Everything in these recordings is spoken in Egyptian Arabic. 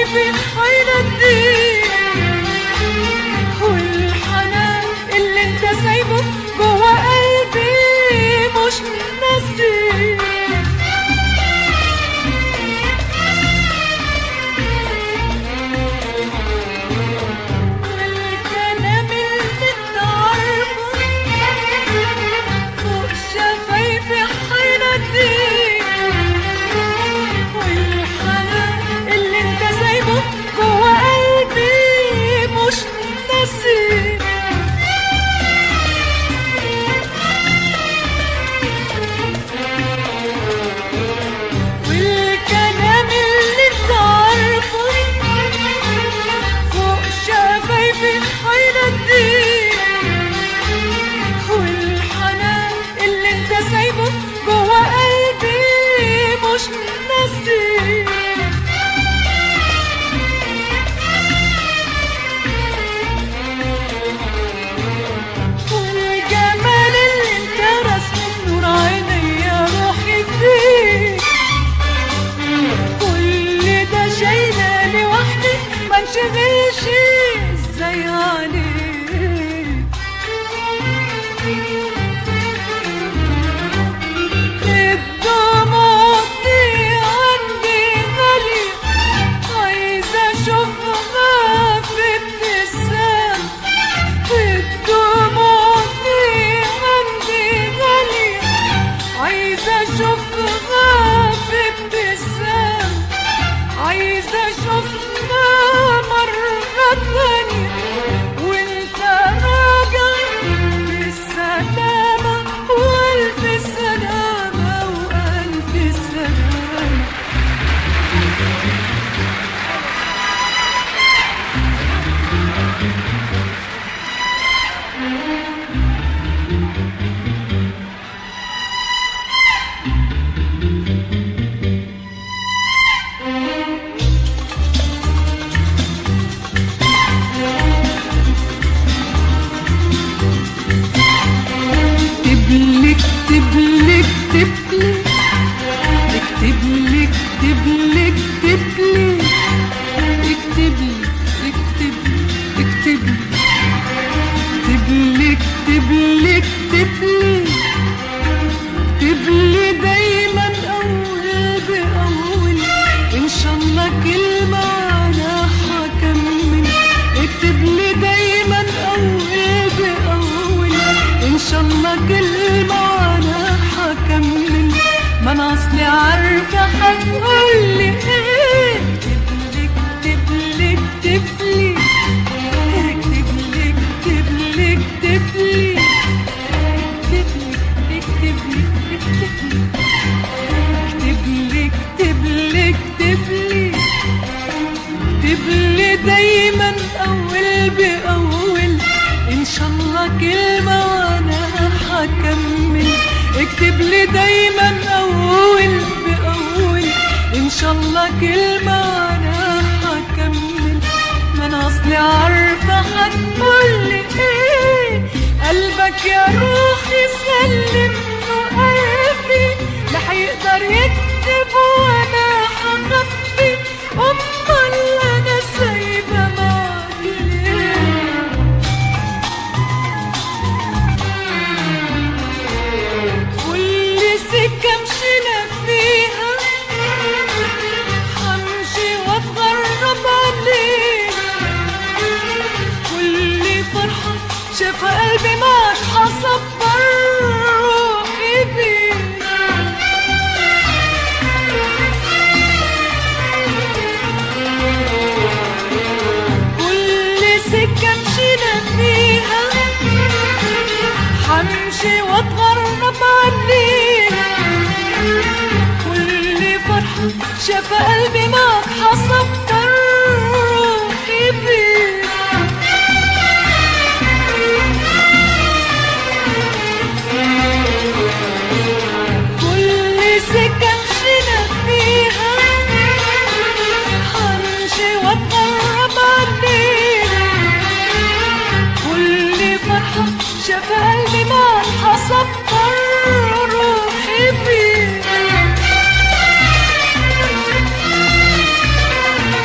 شفايفي هيناديك والحنان اللي انت سايبه جوا قلبي مش ناسيك والكلام اللي انت عارفه فوق شفايفي هيناديك والحنان اللي انت سايبه جوا قلبي مش ناسيك والكلام اللي انت عارفه فوق شفايفي هيناديك والحنان اللي انت سايبه جوا قلبي مش ناسيك والجمال اللي انت رسمه نور عيني يا روحي فيك كل ده شايله لوحدي ما انشغلش ازاي عليك الدموع دي عندي غالية عايزة اشوفها في ابتسام الدموع دي عندي غالية عايزة اشوفها في ابتسام عايزة اشوفها مرة تانية وانت راجع بالسلامة والف سلامة والف سلامة اكتب لي اكتب لي اكتب لي اكتب لي اكتب لي اكتب لي اكتب لي اكتب لي اكتب لي اكتب لي اكتب لي اكتب لي دايما اول باول ان شاء الله كلمه انا هكمل اكتب لي دايما اول باول ان شاء الله كلمه انا هكمل ما انا اصلي عارفه هتقولي ايه اكتب لي اكتب لي اكتب لي اكتب لي اكتب لي اكتب لي اكتب لي اكتب لي اكتب لي اكتب لي اكتب لي دايما اول باول ان شاء الله كلمه وانا هكمل اكتب لي دايما اول باول ان شاء الله كلمه وانا هكمل ما انا اصلي عارفه هتقولي ايه قلبك يا روحي سلم له قلبي لا هيقدر يكتب وانا هخبي امال انا سايبه معاك ليه كل سكة مشينا فيها همشي واتغرب عليك كل فرحة شافها قلبي معك هصبر روحي بيك كل سكة مشينا فيها همشي واتغرب عليك كل فرحة شاف قلبي معك هصبر روحي بيك كل سكة مشينا فيها همشي واتغرب عليك كل فرحة شاف قلبي معك هصبر روحي فيك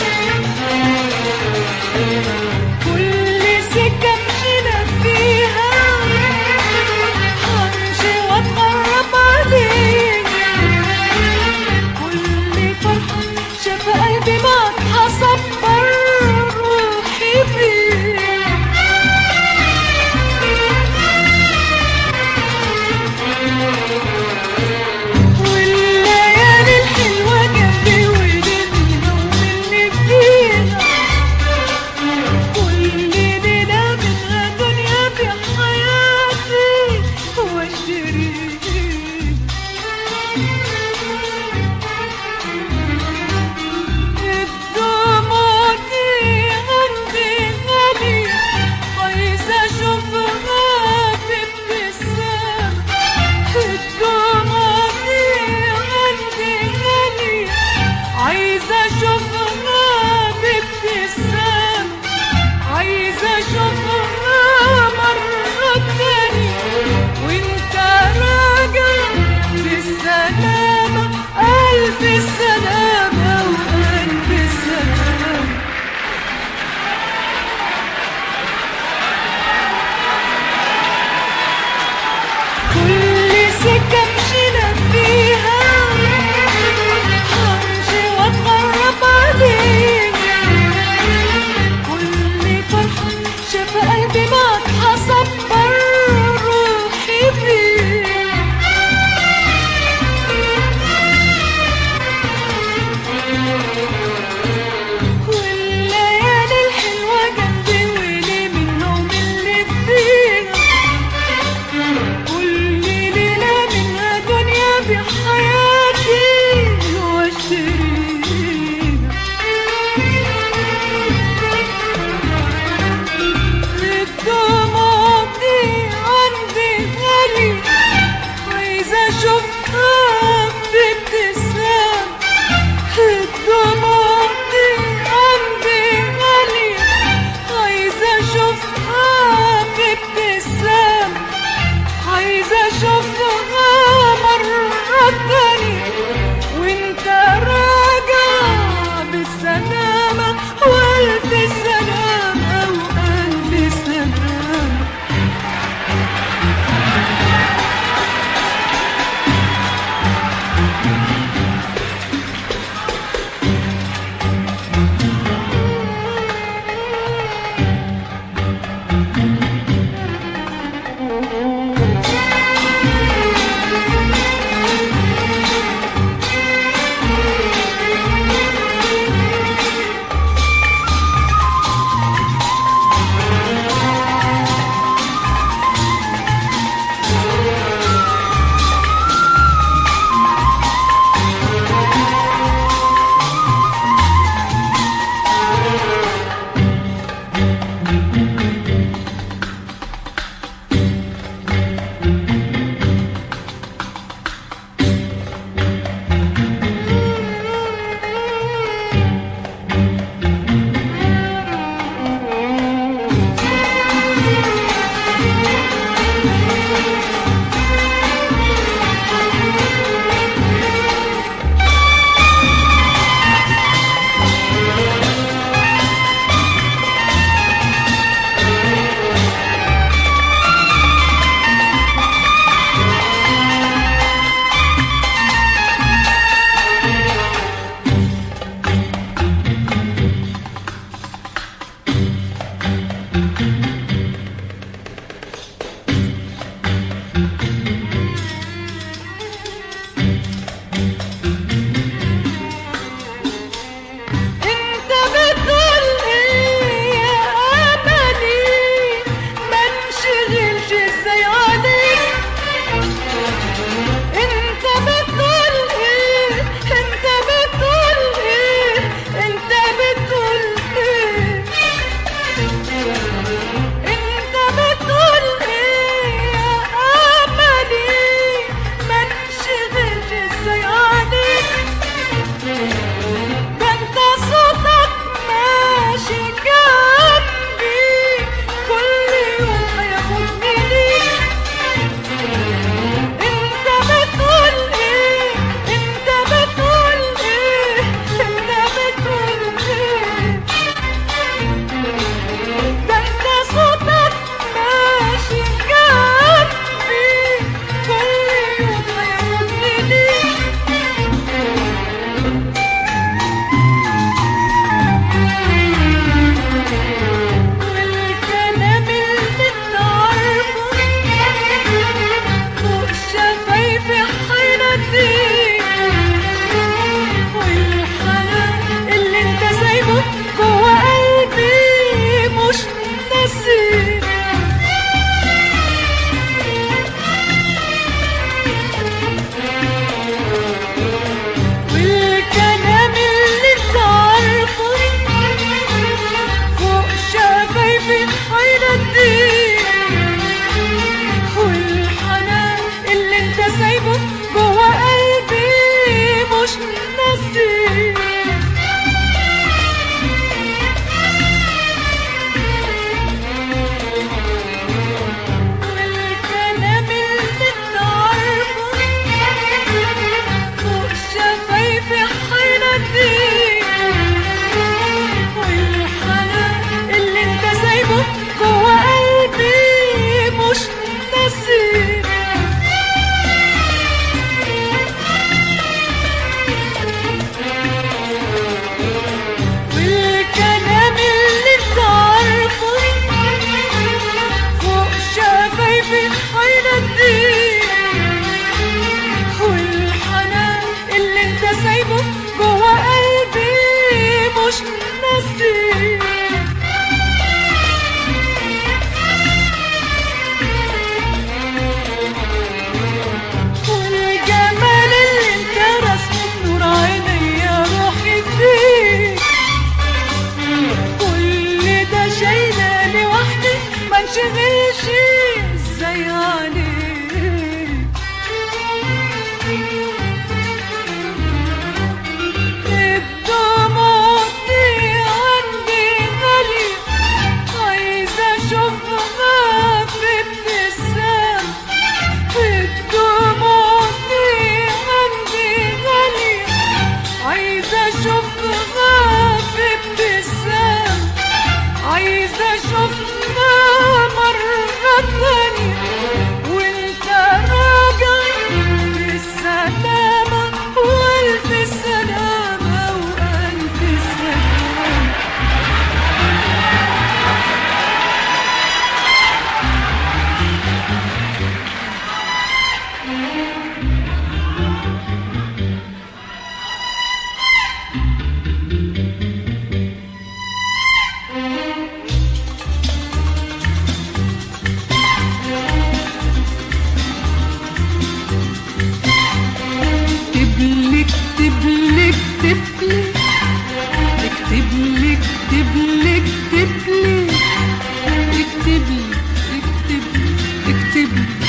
اكتب لي اكتب لي اكتب لي اكتب لي اكتب لي اكتب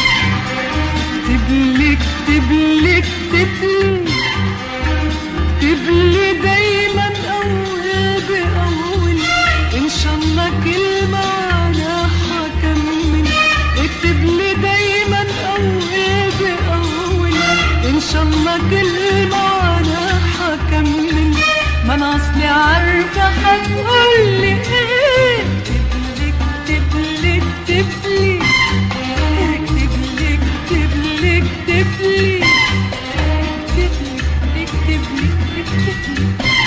لي اكتب لي اكتب لي اكتب لي دايما اول باول ان شاء الله كلمه وانا هكمل اكتب لي دايما اول باول ان شاء الله كلمه وانا هكمل ما انا اصلي عارفه هتقول لي ايه اكتب لي اكتب لي اكتب لي اكتب لي اكتب لي اكتب لي اكتب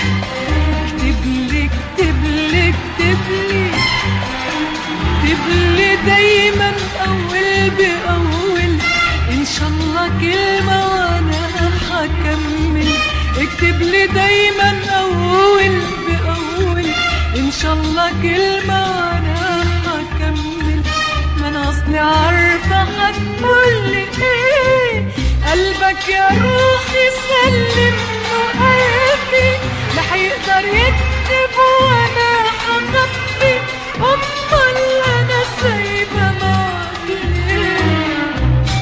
لي اكتب لي اكتب لي اكتب لي اكتب لي دايما اول باول ان شاء الله كلمه وانا هكمل اكتب لي دايما اول باول ان شاء الله كلمه وانا هكمل ما انا اصلي عارفه هتقول لي ايه قلبك يا روحي سلم وقلبي لا هيقدر يكتب وانا هخبي امال انا سايبه معاك ليه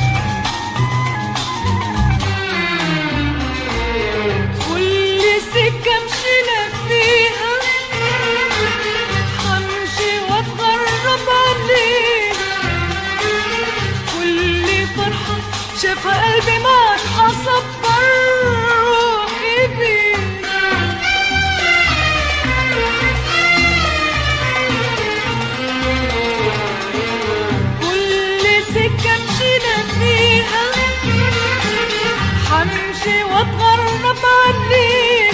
كل سكة مشينا فيها همشي واتغرب عليك كل فرحة شاف قلبي معك هصبر روحي بيك كل سكة مشينا فيها همشي واتغرب عليك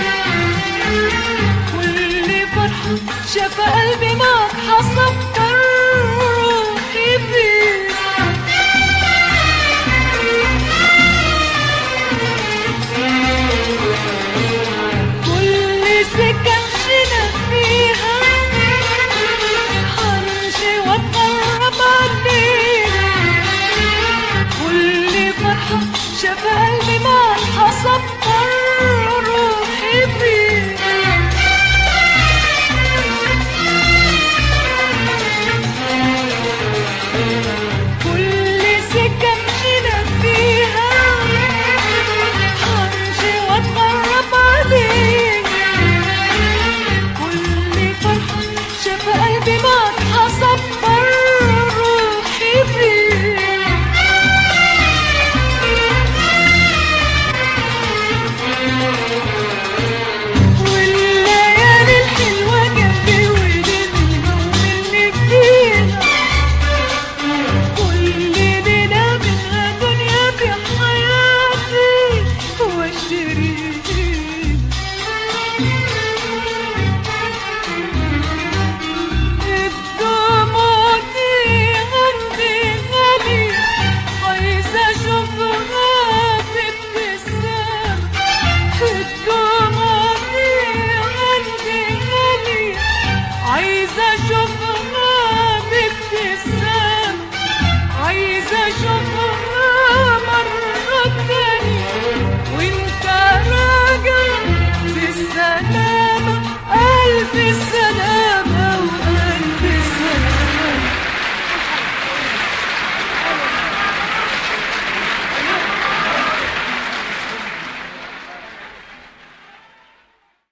كل فرحة شاف قلبي معك هصبر روحي بيك كل سكة مشينا فيها همشي واتغرب عليك كل فرحة شاف قلبي معك هصبر روحي بيك كل سكة مشينا فيها همشي واتغرب عليك كل فرحة شاف قلبي معك هصبر روحي بيك والليالي الحلوة جنبي ودي النوم اللي فيها كل ليلة منها دنيا في حياتي واشتريها الدموع دي عندي غالي عايزة أشوفها بابتسام الدموع دي عندي غالي عايزة أشوفها بابتسام عايزة أشوفها